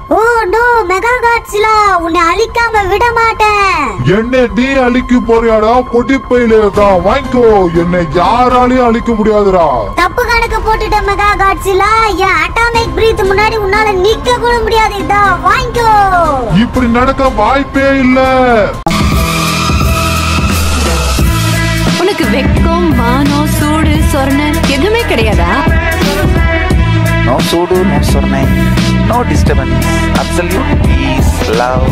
Oh no mega காட்ஸ்லா உன்னை அழிக்காம விட மாட்டேன் என்னை நீ அழிக்க போறியாடா பொட்டிப்பையில தான் வாங்கிக்கோ என்னை யாராலையும் அழிக்க முடியாதுடா தப்பு கணக்கு போட்டுட்ட மெகா காட்ஸ்லா என் அட்டாமிக் பிரீத் முன்னாடி உன்னால நிக்க கூட முடியாது இதா வாங்கிக்கோ இப்படி நடக்க வாய்ப்பே இல்ல உனக்கு வெக்கம் மானம் சூடு சொரண எதுவுமே கிடையாதா No sudo, no sorne, no disturbance, absolute peace, love.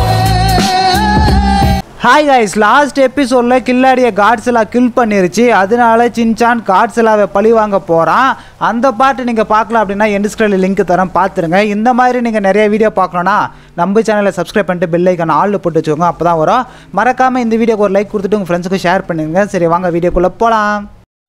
Hi guys last எபிசோடில் கில்லாடிய காட்ஸிலா கில் பண்ணிருச்சு அதனால சின்சான் காட்ஸிலாவை பழி வாங்க போகிறான் அந்த பாட்டு நீங்கள் பார்க்கலாம் அப்படின்னா எண்டு ஸ்க்ரீனில் லிங்க் தரேன் பார்த்துருங்க இந்த மாதிரி நீங்கள் நிறைய வீடியோ பார்க்கணுன்னா நம்ம சேனலை சப்ஸ்கிரைப் பண்ணிட்டு பெல் ஐக்கான ஆளில் போட்டு வச்சுக்கோங்க அப்போ தான் வரும் மறக்காமல் இந்த வீடியோக்கு ஒரு லைக் கொடுத்துட்டு உங்கள் ஃப்ரெண்ட்ஸுக்கு ஷேர் பண்ணுங்க சரி வாங்க வீடியோக்குள்ளே போகலாம்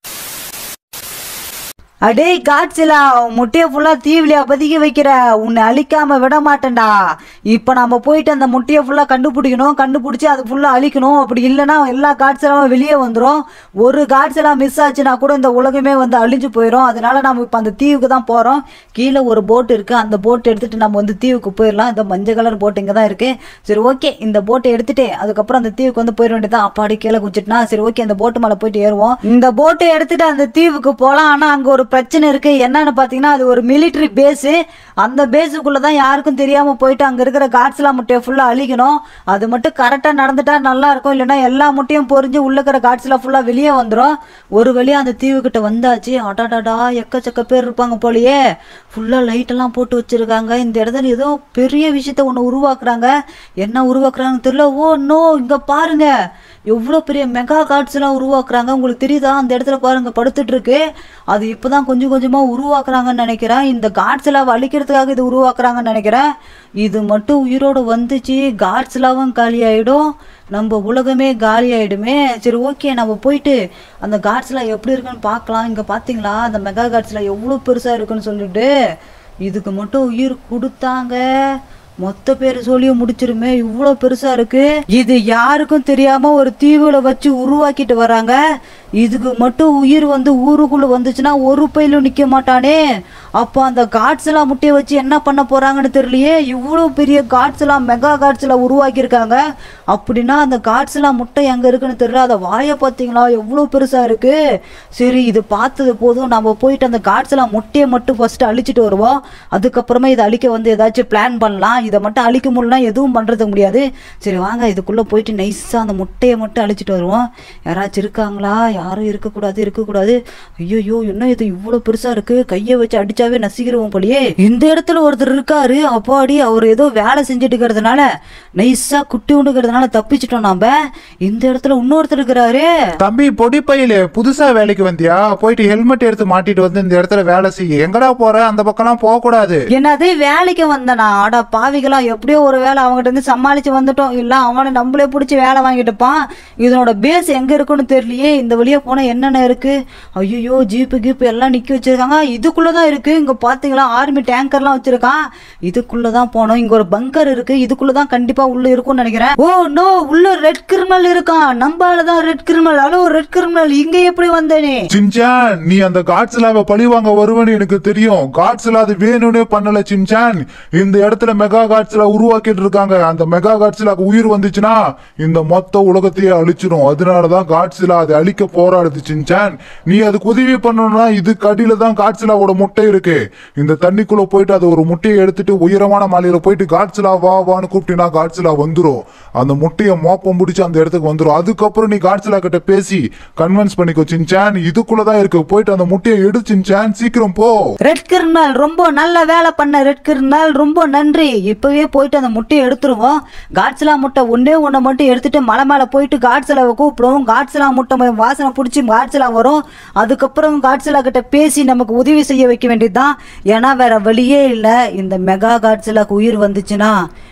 அடே காட்சிலா முட்டையை ஃபுல்லாக தீவிலியா பதுக்கி வைக்கிற உன்னை அழிக்காம விட மாட்டேன்டா இப்போ நம்ம போயிட்டு அந்த முட்டையை ஃபுல்லாக கண்டுபிடிக்கணும் கண்டுபிடிச்சி அது ஃபுல்லாக அழிக்கணும் அப்படி இல்லைன்னா எல்லா காட்சிலாவும் வெளியே வந்துடும் ஒரு காட்சிலா மிஸ் ஆச்சுன்னா கூட இந்த உலகமே வந்து அழிஞ்சு போயிடும் அதனால நம்ம இப்போ அந்த தீவுக்கு தான் போகிறோம் கீழே ஒரு போட் இருக்குது அந்த போட் எடுத்துகிட்டு நம்ம வந்து தீவுக்கு போயிடலாம் இந்த மஞ்சள் கலர் போட் இங்கே தான் இருக்குது சரி ஓகே இந்த போட்டை எடுத்துட்டு அதுக்கப்புறம் அந்த தீவுக்கு வந்து போயிட வேண்டியதான் அப்பாடி கீழே குச்சிட்டுனா சரி ஓகே அந்த போட்டு மேலே போயிட்டு ஏறுவோம் இந்த போட்டை எடுத்துட்டு அந்த தீவுக்கு போகலாம் ஆனால் அங்கே ஒரு பிரச்சனை இருக்கு என்னன்னு பார்த்தீங்கன்னா அது ஒரு மிலிட்ரி பேஸு அந்த பேஸுக்குள்ளே தான் யாருக்கும் தெரியாமல் போயிட்டு அங்கே இருக்கிற காட்ஸ்லாம் முட்டையை ஃபுல்லாக அழிக்கணும் அது மட்டும் கரெக்டாக நடந்துட்டா நல்லா இருக்கும் இல்லைன்னா எல்லா முட்டையும் பொறிஞ்சு உள்ள இருக்கிற காட்ஸ்லாம் ஃபுல்லாக வெளியே வந்துடும் ஒரு வழியாக அந்த தீவுக்கிட்ட வந்தாச்சு அடாடாடா எக்கச்சக்க பேர் இருப்பாங்க போலயே ஃபுல்லாக லைட்டெல்லாம் போட்டு வச்சிருக்காங்க இந்த இடத்துல ஏதோ பெரிய விஷயத்த ஒன்று உருவாக்குறாங்க என்ன உருவாக்குறாங்கன்னு தெரியல ஓ நோ இங்கே பாருங்க எவ்வளோ பெரிய மெகா கார்ட்ஸ்லாம் உருவாக்குறாங்க உங்களுக்கு தெரியுதா அந்த இடத்துல பாருங்க படுத்துட்டு இருக்கு அது இப்போதான் கொஞ்சம் கொஞ்சமாக உருவாக்குறாங்கன்னு நினைக்கிறேன் இந்த காட்ஸ்லாம் அழிக்கிறதுக்காக இது உருவாக்குறாங்கன்னு நினைக்கிறேன் இது மட்டும் உயிரோடு வந்துச்சு காட்ஸ்லாவும் காலி ஆகிடும் நம்ம உலகமே காலி ஆயிடுமே சரி ஓகே நம்ம போயிட்டு அந்த காட்ஸ்லாம் எப்படி இருக்குன்னு பார்க்கலாம் இங்கே பார்த்தீங்களா அந்த மெகா காட்ஸ்லாம் எவ்வளோ பெருசாக இருக்குன்னு சொல்லிட்டு இதுக்கு மட்டும் உயிர் கொடுத்தாங்க மொத்த பேர் சொல்லியும் முடிச்சிருமே இவ்வளோ பெருசா இருக்கு இது யாருக்கும் தெரியாம ஒரு தீவுல வச்சு உருவாக்கிட்டு வராங்க இதுக்கு மட்டும் உயிர் வந்து ஊருக்குள்ள வந்துச்சுன்னா ஒரு பையிலும் நிக்க மாட்டானே அப்போ அந்த காட்ஸ் எல்லாம் முட்டையை வச்சு என்ன பண்ண போறாங்கன்னு தெரியலையே இவ்வளோ பெரிய காட்ஸ் எல்லாம் மெகா காட்ஸ் எல்லாம் உருவாக்கியிருக்காங்க அப்படின்னா அந்த காட்ஸ் எல்லாம் முட்டை எங்க இருக்குன்னு தெரியல அதை வாயை பார்த்தீங்களா எவ்வளோ பெருசா இருக்கு சரி இது பார்த்தது போதும் நம்ம போயிட்டு அந்த காட்ஸ் எல்லாம் முட்டையை மட்டும் ஃபர்ஸ்ட் அழிச்சிட்டு வருவோம் அதுக்கப்புறமா இதை அழிக்க வந்து ஏதாச்சும் பிளான் பண்ணலாம் இதை மட்டும் அழிக்க முடியலனா எதுவும் பண்ணுறது முடியாது சரி வாங்க இதுக்குள்ளே போயிட்டு நைஸாக அந்த முட்டையை மட்டும் அழிச்சிட்டு வருவோம் யாராச்சும் இருக்காங்களா யாரும் இருக்கக்கூடாது இருக்கக்கூடாது ஐயோ என்ன இது இவ்வளோ பெருசாக இருக்குது கையை வச்சு அடிச்சாவே நசிக்கிறோம் போலியே இந்த இடத்துல ஒருத்தர் இருக்காரு அப்பாடி அவர் ஏதோ வேலை செஞ்சுட்டு இருக்கிறதுனால நைஸாக குட்டி உண்டுக்கிறதுனால தப்பிச்சிட்டோம் நாம இந்த இடத்துல இன்னொருத்தர் இருக்கிறாரு தம்பி பொடிப்பையில புதுசா வேலைக்கு வந்தியா போயிட்டு ஹெல்மெட் எடுத்து மாட்டிட்டு வந்து இந்த இடத்துல வேலை செய்ய எங்கடா போற அந்த பக்கம்லாம் போக கூடாது என்னது வேலைக்கு வந்தனா அட பாவிகளா எப்படியோ ஒரு வேலை அவங்ககிட்ட இருந்து சமாளிச்சு வந்துட்டோம் இல்ல அவனை நம்மளே பிடிச்சி வேலை வாங்கிட்டுப்பான் இதனோட பேஸ் எங்க இருக்குன்னு தெரியலையே இந்த வழியா போனா என்னென்ன இருக்கு ஐயோ ஜீப்பு கீப்பு எல்லாம் நிக்க வச்சிருக்காங்க இதுக்குள்ளதான் இருக்கு இங்க பாத்தீங்களா ஆர்மி டேங்கர்லாம் வச்சிருக்கான் இதுக்குள்ளதான் போனோம் இங்க ஒரு பங்கர் இருக்கு இதுக்குள்ளதான் கண்டிப்பா உள்ள இருக்கும்னு நினைக்கிறேன் ஓ நோ உள்ள ரெட் கிரிமினல் இருக்கான் நம்பாலதான் red criminal hello red criminal இங்க எப்படி வந்தேனே சின்சான் நீ அந்த காட்ஸ்லாவை பழி வாங்க வருவன்னு எனக்கு தெரியும் காட்ஸ்லா அது வேணும்னே பண்ணல சின்சான் இந்த இடத்துல மெகா காட்ஸ்லா உருவாக்கிட்டு இருக்காங்க அந்த மெகா காட்ஸ்லாக்கு உயிர் வந்துச்சுன்னா இந்த மொத்த உலகத்தையே அழிச்சிடும் அதனாலதான் காட்ஸ்லா அதை அழிக்க போராடுது சின்சான் நீ அதுக்கு உதவி பண்ணணும்னா இதுக்கு அடியில தான் காட்ஸ்லாவோட முட்டை இருக்கு இந்த தண்ணிக்குள்ள போயிட்டு அது ஒரு முட்டையை எடுத்துட்டு உயரமான மலையில போயிட்டு காட்ஸ்லா வா வான்னு கூப்பிட்டினா காட்ஸ்லா வந்துரும் அந்த முட்டையை மோப்பம் பிடிச்சி அந்த இடத்துக்கு வந்துரும் அதுக்கப்புறம் நீ காட்ஸ்லா கிட்ட பேசி கன்வின்ஸ் பண்ணிக்கோ சின்சான் இதுக்குள்ளதான் இருக்கு போயிட்டு அந்த முட்டையை எடு சின்சான் சீக்கிரம் போ ரெட் கிரிமினல் ரொம்ப நல்ல வேலை பண்ண ரெட் கிரிமினல் ரொம்ப நன்றி இப்பவே போயிட்டு அந்த முட்டையை எடுத்துருவோம் காட்ஸ்லா முட்டை ஒண்ணே ஒன்றை மட்டும் எடுத்துட்டு மலை மேலே போயிட்டு காட்ஸ்லாவை கூப்பிடுவோம் காட்ஸ்லா முட்டை ம- வாசனை பிடிச்சி காட்ஸ்லா வரும் அதுக்கப்புறம் காட்ஸ்லா கிட்ட பேசி நமக்கு உதவி செய்ய வைக்க வேண்டியதுதான் ஏன்னா வேற வழியே இல்லை இந்த மெகா காட்ஸ்லாக்கு உயிர் வந்துச்சுன்னா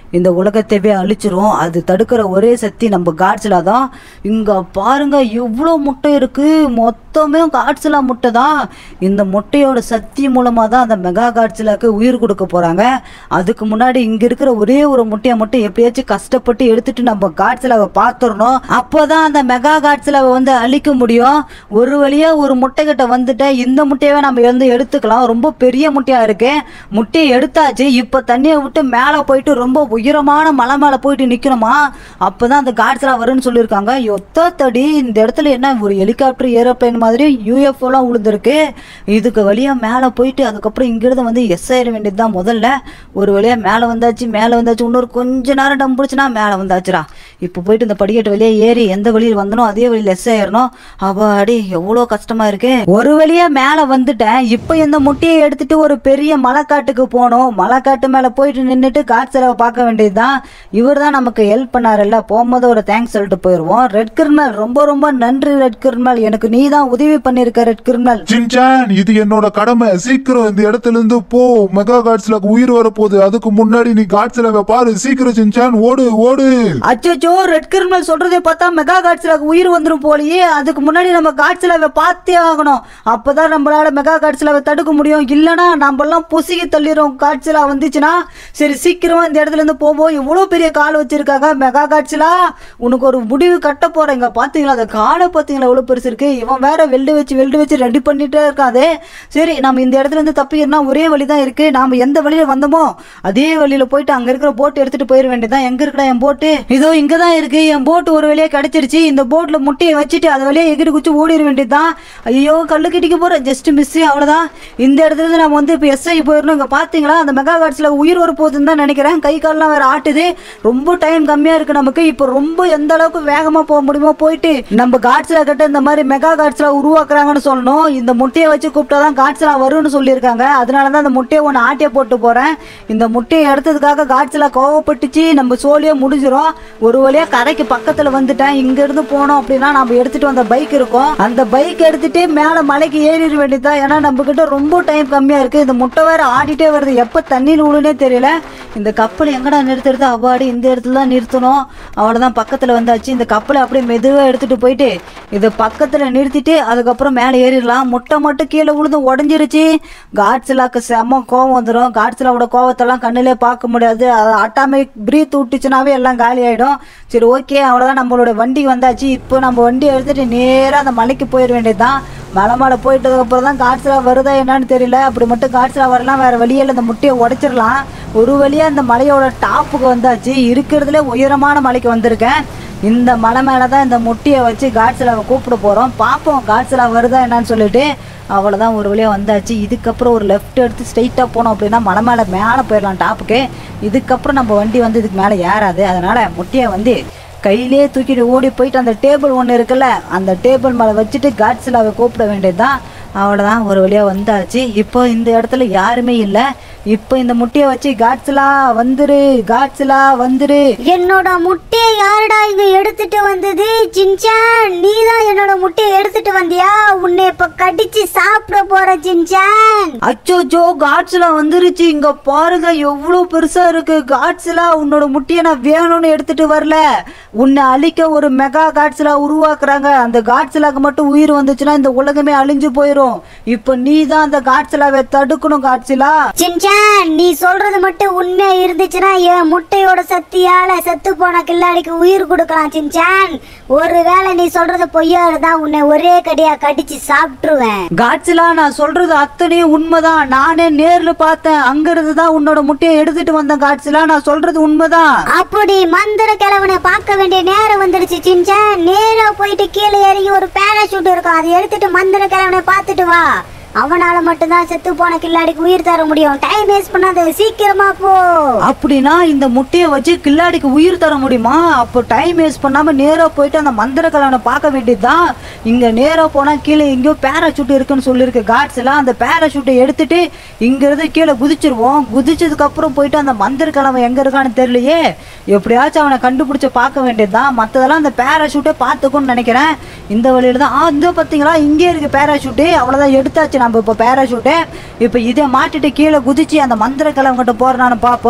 இந்த உலகத்தையே அழிச்சிரும் அது தடுக்கிற ஒரே சக்தி நம்ம காட்ஸிலா தான் இங்கே பாருங்க எவ்வளோ முட்டை இருக்குது மொத்தமே காட்ஸிலா முட்டை தான் இந்த முட்டையோட சக்தி மூலமாக தான் அந்த மெகா காட்ஸிலாக்கு உயிர் கொடுக்க போகிறாங்க அதுக்கு முன்னாடி இங்கே இருக்கிற ஒரே ஒரு முட்டையை மட்டும் எப்படியாச்சும் கஷ்டப்பட்டு எடுத்துட்டு நம்ம காட்ஸிலாவை பார்த்துடணும் அப்போ தான் அந்த மெகா காட்ஸிலாவை வந்து அழிக்க முடியும் ஒரு வழியாக ஒரு முட்டைக்கிட்ட வந்துட்டேன் இந்த முட்டையவே நம்ம வந்து எடுத்துக்கலாம் ரொம்ப பெரிய முட்டையாக இருக்கு முட்டையை எடுத்தாச்சு இப்போ தண்ணியை விட்டு மேலே போயிட்டு ரொம்ப உயரமான மலை மேலே போயிட்டு நிற்கணுமா அப்போ தான் அந்த காட்ஸ்லாம் வரும்னு சொல்லியிருக்காங்க எத்தோ தடி இந்த இடத்துல என்ன ஒரு ஹெலிகாப்டர் ஏரோப்ளேன் மாதிரி யூஎஃப்ஓலாம் உளுந்துருக்கு இதுக்கு வழியாக மேலே போயிட்டு அதுக்கப்புறம் இங்கிருந்து வந்து எஸ் ஆயிட வேண்டியது தான் முதல்ல ஒரு வழியாக மேலே வந்தாச்சு மேலே வந்தாச்சு இன்னொரு கொஞ்ச நேரம் டம் பிடிச்சினா மேலே வந்தாச்சுடா இப்போ போயிட்டு இந்த படிக்கட்டு வழியாக ஏறி எந்த வழியில் வந்தனோ அதே வழியில் எஸ் ஆயிடணும் அப்பாடி எவ்வளோ கஷ்டமா இருக்கு ஒரு வழியா மேலே வந்துட்டேன் இப்போ இந்த முட்டையை எடுத்துட்டு ஒரு பெரிய மலைக்காட்டுக்கு போனோம் மலைக்காட்டு மேலே போயிட்டு நின்றுட்டு காட்சியலாவை பார்க்க வேண்டியதுதான் இவர் தான் நமக்கு ஹெல்ப் பண்ணாருல்ல போகும்போது ஒரு தேங்க்ஸ் சொல்லிட்டு போயிடுவோம் ரெட் கிரிமல் ரொம்ப ரொம்ப நன்றி ரெட் கிரிமல் எனக்கு நீ தான் உதவி பண்ணியிருக்க ரெட் கிரிமல் சின்சான் இது என்னோட கடமை சீக்கிரம் இந்த இடத்துல இருந்து போ மெகா காட்ஸ்ல உயிர் வரப்போகுது அதுக்கு முன்னாடி நீ காட்ஸ்ல பாரு சீக்கிரம் சின்சான் ஓடு ஓடு அச்சோ ரெட் கிரிமினல் சொல்றதை பார்த்தா மெகா காட்சிலாக்கு உயிர் வந்துடும் போலயே அதுக்கு முன்னாடி நம்ம காட்சிலாவை பார்த்தே ஆகணும் அப்பதான் நம்மளால மெகா காட்சிலாவை தடுக்க முடியும் இல்லைன்னா நம்மலாம் பொசுகி தள்ளிடுறோம் காட்சிலா வந்துச்சுன்னா சரி சீக்கிரமா இந்த இடத்துல இருந்து போவோம் இவ்வளோ பெரிய கால் வச்சிருக்காங்க மெகா காட்சிலா உனக்கு ஒரு முடிவு கட்ட போறேங்க பாத்தீங்களா அந்த காடை பாத்தீங்களா எவ்வளோ பெருசு இருக்கு இவன் வேற வெல்டு வச்சு வெல்டு வச்சு ரெடி பண்ணிட்டே இருக்காது சரி நம்ம இந்த இடத்துல இருந்து தப்பிக்கிறனா ஒரே வழி தான் இருக்கு நாம எந்த வழியில வந்தோமோ அதே வழியில போயிட்டு அங்க இருக்கிற போட் எடுத்துட்டு போயிட வேண்டியதான் எங்க இருக்கடா என் போட்டு இதோ இங்க தான் இருக்கு என் போட்டு ஒரு வழியா கிடைச்சிருச்சு இந்த போட்ல முட்டையை வச்சுட்டு அது வழியா எகிரி குச்சி ஓடிட வேண்டியதுதான் ஐயோ கல்லு கிட்டிக்க போறேன் ஜஸ்ட் மிஸ் அவ்வளவுதான் இந்த இடத்துல இருந்து நம்ம வந்து இப்போ எஸ்ஐ போயிடணும் இங்க பாத்தீங்களா அந்த மெகா கார்ட்ஸ்ல உயிர் வர போகுதுன்னு தான் நினைக்கிறேன் கை கால்லாம் வேற ஆட்டுது ரொம்ப டைம் கம்மியா இருக்கு நமக்கு இப்போ ரொம்ப எந்த அளவுக்கு வேகமா போக முடியுமோ போயிட்டு நம்ம காட்ஸ்ல கிட்ட இந்த மாதிரி மெகா கார்ட்ஸ்ல உருவாக்குறாங்கன்னு சொல்லணும் இந்த முட்டையை வச்சு கூப்பிட்டா தான் காட்ஸ்ல வரும்னு சொல்லியிருக்காங்க அதனால தான் அந்த முட்டையை ஒன்று ஆட்டிய போட்டு போறேன் இந்த முட்டையை எடுத்ததுக்காக காட்ஸ்ல கோவப்பட்டுச்சு நம்ம சோழியே முடிஞ்சிரும் ஒரு வழியா கரைக்கு பக்கத்துல வந்துட்டேன் இங்க இருந்து போனோம் அப்படின்னா நம்ம எடுத்துட்டு வந்த பைக் இருக்கும் அந்த பைக் எடுத்துட்டு மேல மலைக்கு ஏறிட வேண்டியதுதான் ஏன்னா நம்ம கிட்ட ரொம்ப டைம் கம்மியா இருக்கு இந்த முட்டை வேற ஆடிட்டே வருது எப்ப தண்ணியில் விழுனே தெரியல இந்த கப்பல் எங்கடா நிறுத்துறது அவ்வாடி இந்த இடத்துல தான் நிறுத்தணும் அவ்வளவுதான் பக்கத்துல வந்தாச்சு இந்த கப்பலை அப்படியே மெதுவா எடுத்துட்டு போயிட்டு இதை பக்கத்துல நிறுத்திட்டு அதுக்கப்புறம் மேலே ஏறிடலாம் முட்டை மட்டும் கீழே விழுந்து உடஞ்சிருச்சு காட்ஸிலாக்கு செம்ம கோவம் வந்துடும் காட்ஸிலாவோட கோவத்தெல்லாம் கண்ணிலே பார்க்க முடியாது அது அட்டாமிக் பிரீத் விட்டுச்சுனாவே எல்லாம் காலி ஆயிடும் சரி ஓகே அவ்வளோதான் நம்மளோட வண்டி வந்தாச்சு இப்போ நம்ம வண்டி எடுத்துட்டு நேராக அந்த மலைக்கு போயிட வேண்டியதுதான் மலை மேலே போயிட்டதுக்கப்புறம் தான் காட்ஸிலா வருதா என்னன்னு தெரியல அப்படி மட்டும் காட்ஸிலா வரலாம் வேற வழியில் இந்த முட்டையை உடைச்சிடலாம் ஒரு வழியாக இந்த மலையோட டாப்புக்கு வந்தாச்சு இருக்கிறதுல உயரமான மலைக்கு வந்திருக்கேன் இந்த மலை மேலே தான் இந்த முட்டையை வச்சு காட்ஸிலாவை கூப்பிட போகிறோம் பார்ப்போம் காட்ஸிலா வருதா என்னன்னு சொல்லிட்டு அவ்வளோதான் ஒரு வழியாக வந்தாச்சு இதுக்கப்புறம் ஒரு லெஃப்ட் எடுத்து ஸ்ட்ரைட்டாக போனோம் அப்படின்னா மலை மேலே மேலே போயிடலாம் டாப்புக்கு இதுக்கப்புறம் நம்ம வண்டி வந்து இதுக்கு மேலே ஏறாது அதனால் முட்டையை வந்து கையிலே தூக்கிட்டு ஓடி போயிட்டு அந்த டேபிள் ஒன்று இருக்குல்ல அந்த டேபிள் மேலே வச்சுட்டு காட்ஸிலாவை கூப்பிட வேண்டியதுதான் அவ்வளோதான் ஒரு வழியாக வந்தாச்சு இப்போ இந்த இடத்துல யாருமே இல்லை இப்போ இந்த முட்டையை வச்சு காட்ஸிலா வந்துரு காட்ஸிலா வந்துரு என்னோட முட்டையை யாருடா இங்க எடுத்துட்டு வந்தது சின்சான் நீ தான் என்னோட முட்டையை எடுத்துட்டு வந்தியா உன்னை இப்ப கடிச்சு சாப்பிட போற சின்சான் அச்சோச்சோ காட்ஸ்லா வந்துருச்சு இங்க பாருங்க எவ்வளோ பெருசா இருக்கு காட்ஸ்லா உன்னோட முட்டையை நான் வேணும்னு எடுத்துட்டு வரல உன்னை அழிக்க ஒரு மெகா காட்ஸ்லா உருவாக்குறாங்க அந்த காட்ஸ்லாக்கு மட்டும் உயிர் வந்துச்சுன்னா இந்த உலகமே அழிஞ்சு போயிடும் இப்போ நீ தான் அந்த காட்ஸ்லாவை தடுக்கணும் காட்ஸ்லா சின்சான் நீ சொல்றது மட்டும் உண்மையா இருந்துச்சுன்னா என் முட்டையோட சக்தியால செத்து போன கில்லாடிக்கு உயிர் கொடுக்கலாம் சின்சான் ஒருவேளை நீ சொல்றது பொய்யா இருந்தா உன்னை ஒரே கடியா கடிச்சு சாப்பிட்டுருவேன் காட்ஸ்லா நான் சொல்றது அத்தனையும் உண்மைதான் நானே நேர்ல பார்த்தேன் அங்கிருந்து தான் உன்னோட முட்டையை எடுத்துட்டு வந்தேன் காட்ஸ்லா நான் சொல்றது உண்மைதான் அப்படி மந்திர கிழவனை பார்க்க வேண்டிய நேரம் வந்துடுச்சு சின்சான் நேரா போயிட்டு கீழே இறங்கி ஒரு பேராஷூட் இருக்கும் அதை எடுத்துட்டு மந்திர கிழவனை பார்த்துட்டு வா அவனால மட்டும்தான் செத்து போன கில்லாடிக்கு உயிர் தர முடியும் டைம் வேஸ்ட் பண்ணாத சீக்கிரமா போ அப்படின்னா இந்த முட்டையை வச்சு கில்லாடிக்கு உயிர் தர முடியுமா அப்போ டைம் வேஸ்ட் பண்ணாம நேரா போயிட்டு அந்த மந்திர கலவனை பார்க்க வேண்டியதுதான் இங்க நேரா போனா கீழே எங்கேயோ பேராஷூட் இருக்குன்னு சொல்லியிருக்கு காட்ஸ் எல்லாம் அந்த பேராஷூட்டை எடுத்துட்டு இங்க இருந்து கீழே குதிச்சிருவோம் குதிச்சதுக்கு அப்புறம் போயிட்டு அந்த மந்திர கலவன் எங்க இருக்கான்னு தெரியலையே எப்படியாச்சும் அவனை கண்டுபிடிச்சு பார்க்க வேண்டியதுதான் மற்றதெல்லாம் அந்த பேராஷூட்டை பார்த்துக்கும்னு நினைக்கிறேன் இந்த வழியில தான் ஆ இந்த பார்த்தீங்களா இங்கே இருக்கு பேராஷூட்டு அவ்வளோதான் எடுத்தாச்சு நம்ம இப்போ பேராஷூட்டு இப்போ இதை மாட்டிட்டு கீழே குதிச்சு அந்த மந்திர கிழவங்கிட்ட போகிறனான்னு பார்ப்போம்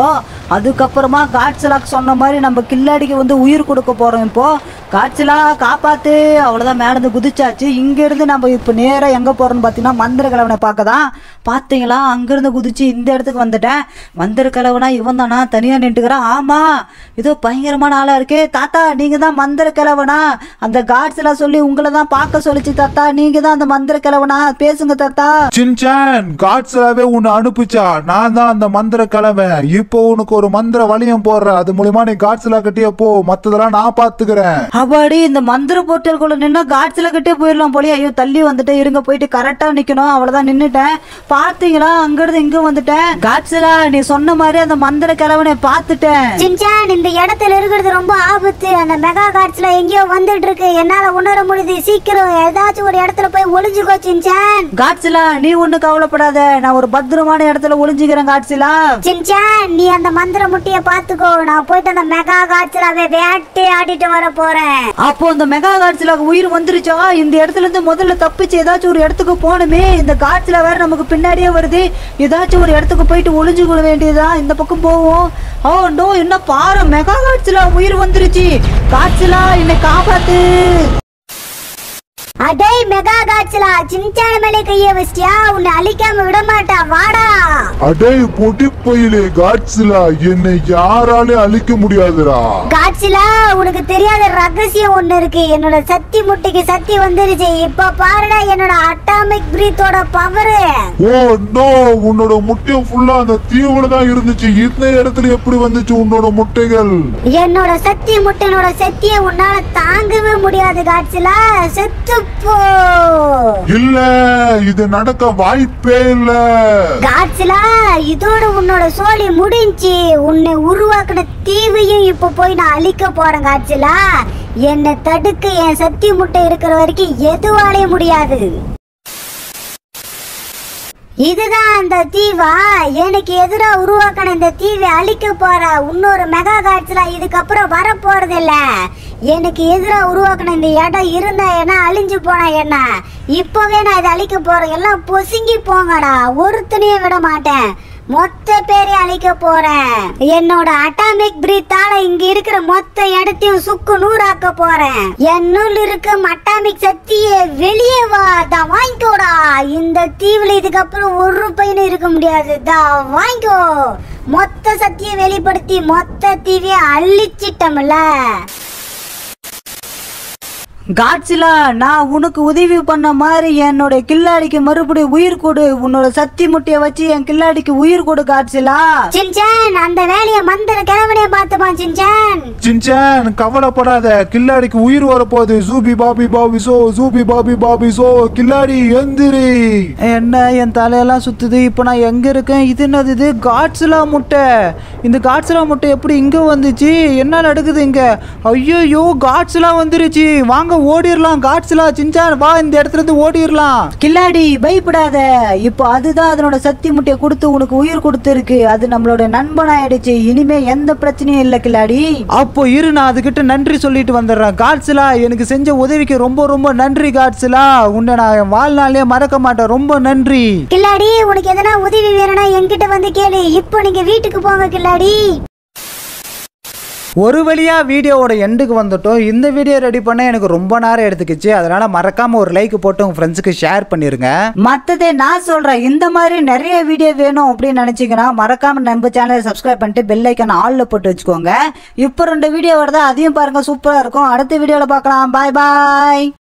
அதுக்கப்புறமா காட்சிலாக்கு சொன்ன மாதிரி நம்ம கில்லாடிக்கு வந்து உயிர் கொடுக்க போறோம் இப்போ காட்சிலா காப்பாத்து அவ்வளோதான் மேடந்து குதிச்சாச்சு இங்கேருந்து நம்ம இப்போ நேராக எங்கே போகிறோம்னு பார்த்தீங்கன்னா மந்திர கிழவனை பார்க்க தான் பார்த்தீங்களா அங்கேருந்து குதிச்சு இந்த இடத்துக்கு வந்துட்டேன் மந்திர கிழவனா இவன் தானா தனியாக நின்றுக்கிறான் ஆமாம் ஏதோ பயங்கரமான ஆளாக இருக்கே தாத்தா நீங்கள் தான் மந்திர கிழவனா அந்த காட்ஸ்லாம் சொல்லி உங்களை தான் பார்க்க சொல்லிச்சு தாத்தா நீங்கள் தான் அந்த மந்திர கிழவனா பேசுங்க தாத்தா சின்சான் காட்ஸ்லாவே உன்னை அனுப்பிச்சா நான் தான் அந்த மந்திர கிழமை இப்போ உனக்கு ஒரு மந்திர வளையம் போடுற அது மூலியமா நீ காட்ஸ்லா கிட்டே போ மத்ததெல்லாம் நான் பாத்துக்கிறேன் அப்பாடி இந்த மந்திர போர்ட்டலுக்குள்ள நின்னா காட்சில கிட்டே போயிடலாம் போலயே ஐயோ தள்ளி வந்துட்டு இருங்க போயிட்டு கரெக்டா நிக்கணும் அவ்வளவுதான் நின்னுட்டேன் பாத்தீங்களா அங்கிருந்து இங்க வந்துட்டேன் காட்சிலா நீ சொன்ன மாதிரி அந்த மந்திர கிழவனை பார்த்துட்டேன் சின்சான் இந்த இடத்துல இருக்கிறது ரொம்ப ஆபத்து அந்த மெகா காட்ஸ்ல எங்கேயோ வந்துட்டு இருக்கு என்னால உணர முடியுது சீக்கிரம் ஏதாச்சும் ஒரு இடத்துல போய் ஒளிஞ்சுக்கோ சின்சான் காட்சிலா நீ ஒண்ணு கவலைப்படாத நான் ஒரு பத்திரமான இடத்துல ஒளிஞ்சுக்கிறேன் காட்சிலா சின்சான் நீ அந்த மந்திர முட்டிய பாத்துக்கோ நான் போயிட்டு அந்த மெகா காட்ஸ்லாவே வேட்டை ஆடிட்டு வர போறேன் அப்போ அந்த மெகா காட்சில உயிர் வந்துருச்சா இந்த இடத்துல இருந்து முதல்ல தப்பிச்சு ஏதாச்சும் ஒரு இடத்துக்கு போகணுமே இந்த காட்சில வேற நமக்கு பின்னாடியே வருது ஏதாச்சும் ஒரு இடத்துக்கு போயிட்டு ஒளிஞ்சு கொள்ள வேண்டியதா இந்த பக்கம் போவோம் ஓ நோ என்ன பாரு மெகா காட்சில உயிர் வந்துருச்சு காட்சிலா என்னை காப்பாத்து அடே மெகா காட்ஸ்லா சின்சான் மேலே கைய வச்சிட்டியா உன்னை அழிக்காம விட மாட்டா வாடா அடே பொடி பையிலே காட்ஸ்லா என்னை யாராலே அழிக்க முடியாதுடா காட்சிலா உனக்கு தெரியாத ரகசியம் ஒண்ணு இருக்கு என்னோட சக்தி முட்டைக்கு சக்தி வந்துருச்சு இப்ப பாருடா என்னோட அட்டாமிக் பிரீத்தோட பவர் ஓ நோ உன்னோட முட்டை ஃபுல்லா அந்த தீவுல தான் இருந்துச்சு இந்த இடத்துல எப்படி வந்துச்சு உன்னோட முட்டைகள் என்னோட சக்தி முட்டையோட சக்தியை உன்னால தாங்கவே முடியாது காட்சிலா செத்து போ இல்ல இது நடக்க வாய்ப்பே இல்ல காட்சிலா இதோட உன்னோட சோழி முடிஞ்சு உன்னை உருவாக்குன தீவையும் இப்ப போய் நான் அழிக்க போறேன் காட்சிலா என்னை தடுக்க என் சக்தி முட்டை இருக்கிற வரைக்கும் எதுவாலே முடியாது இதுதான் அந்த தீவா எனக்கு எதிரா உருவாக்கின இந்த தீவை அழிக்க போற இன்னொரு மெகா காட்சில இதுக்கப்புறம் வர போறது இல்ல எனக்கு எதிரா உருவாக்கின இந்த இடம் இருந்தா என்ன அழிஞ்சு போனா என்ன இப்பவே நான் இதை அழிக்க போறேன் எல்லாம் பொசுங்கி போங்கடா ஒருத்தனையும் விட மாட்டேன் மொத்த பேரை அழிக்க போறேன் என்னோட அட்டாமிக் பிரீத்தால இங்க இருக்கிற மொத்த இடத்தையும் சுக்கு நூறாக்க போறேன் என்னுள் இருக்கும் அட்டாமிக் சக்தியே வெளியே வா தான் வாங்கிக்கோடா இந்த தீவுல இதுக்கப்புறம் ஒரு பையனும் இருக்க முடியாது தா வாங்கிக்கோ மொத்த சக்தியை வெளிப்படுத்தி மொத்த தீவையை அழிச்சிட்டோம்ல காட்சிலா நான் உனக்கு உதவி பண்ண மாதிரி என்னோட கில்லாடிக்கு மறுபடியும் உயிர் கொடு உன்னோட சக்தி முட்டையை வச்சு என் கில்லாடிக்கு உயிர் கொடு காட்சிலா சின்சான் அந்த வேலையை மந்திர கிழவனே பார்த்துப்பான் சின்சான் சின்சான் கவலைப்படாத கில்லாடிக்கு உயிர் வரப்போகுது சூபி பாபி பாபி சோ சூபி பாபி பாபி சோ கில்லாடி எந்திரி என்ன என் தலையெல்லாம் சுத்துது இப்போ நான் எங்க இருக்கேன் இது என்னது இது காட்ஸ்லா முட்டை இந்த காட்ஸ்லா முட்டை எப்படி இங்க வந்துச்சு என்ன நடக்குது இங்க ஐயோ காட்ஸ்லாம் வந்துருச்சு வாங்க ஓடிரலாம் காட்ஸ்லா சின்சான் வா இந்த இடத்துல இருந்து ஓடிரலாம் கில்லாடி பயப்படாத இப்போ அதுதான் அதனோட சக்தி முட்டையை கொடுத்து உனக்கு உயிர் கொடுத்துருக்கு அது நம்மளோட நண்பனாயிடுச்சு இனிமே எந்த பிரச்சனையும் இல்லை கில்லாடி அப்போ இரு நான் அதுகிட்ட நன்றி சொல்லிட்டு வந்துடுறேன் காட்ஸ்லா எனக்கு செஞ்ச உதவிக்கு ரொம்ப ரொம்ப நன்றி காட்ஸ்லா உன்னை நான் என் வாழ்நாளே மறக்க மாட்டேன் ரொம்ப நன்றி கில்லாடி உனக்கு எதனா உதவி வேணும்னா என்கிட்ட வந்து கேளு இப்போ நீங்க வீட்டுக்கு போங்க கில்லாடி ஒரு வழியா வீடியோவோட எண்டுக்கு வந்துட்டோம் இந்த வீடியோ ரெடி பண்ண எனக்கு ரொம்ப நேரம் எடுத்துக்கிச்சு அதனால மறக்காம ஒரு லைக் போட்டு உங்க ஃப்ரெண்ட்ஸுக்கு ஷேர் பண்ணிருங்க மத்ததே நான் சொல்றேன் இந்த மாதிரி நிறைய வீடியோ வேணும் அப்படின்னு நினைச்சீங்கன்னா மறக்காம நம்ம சேனலை சப்ஸ்கிரைப் பண்ணிட்டு பெல் ஐக்கான் ஆல்ல போட்டு வச்சுக்கோங்க இப்போ ரெண்டு வீடியோ வருதா அதையும் பாருங்க சூப்பரா இருக்கும் அடுத்த வீடியோல பார்க்கலாம் பாய் பாய்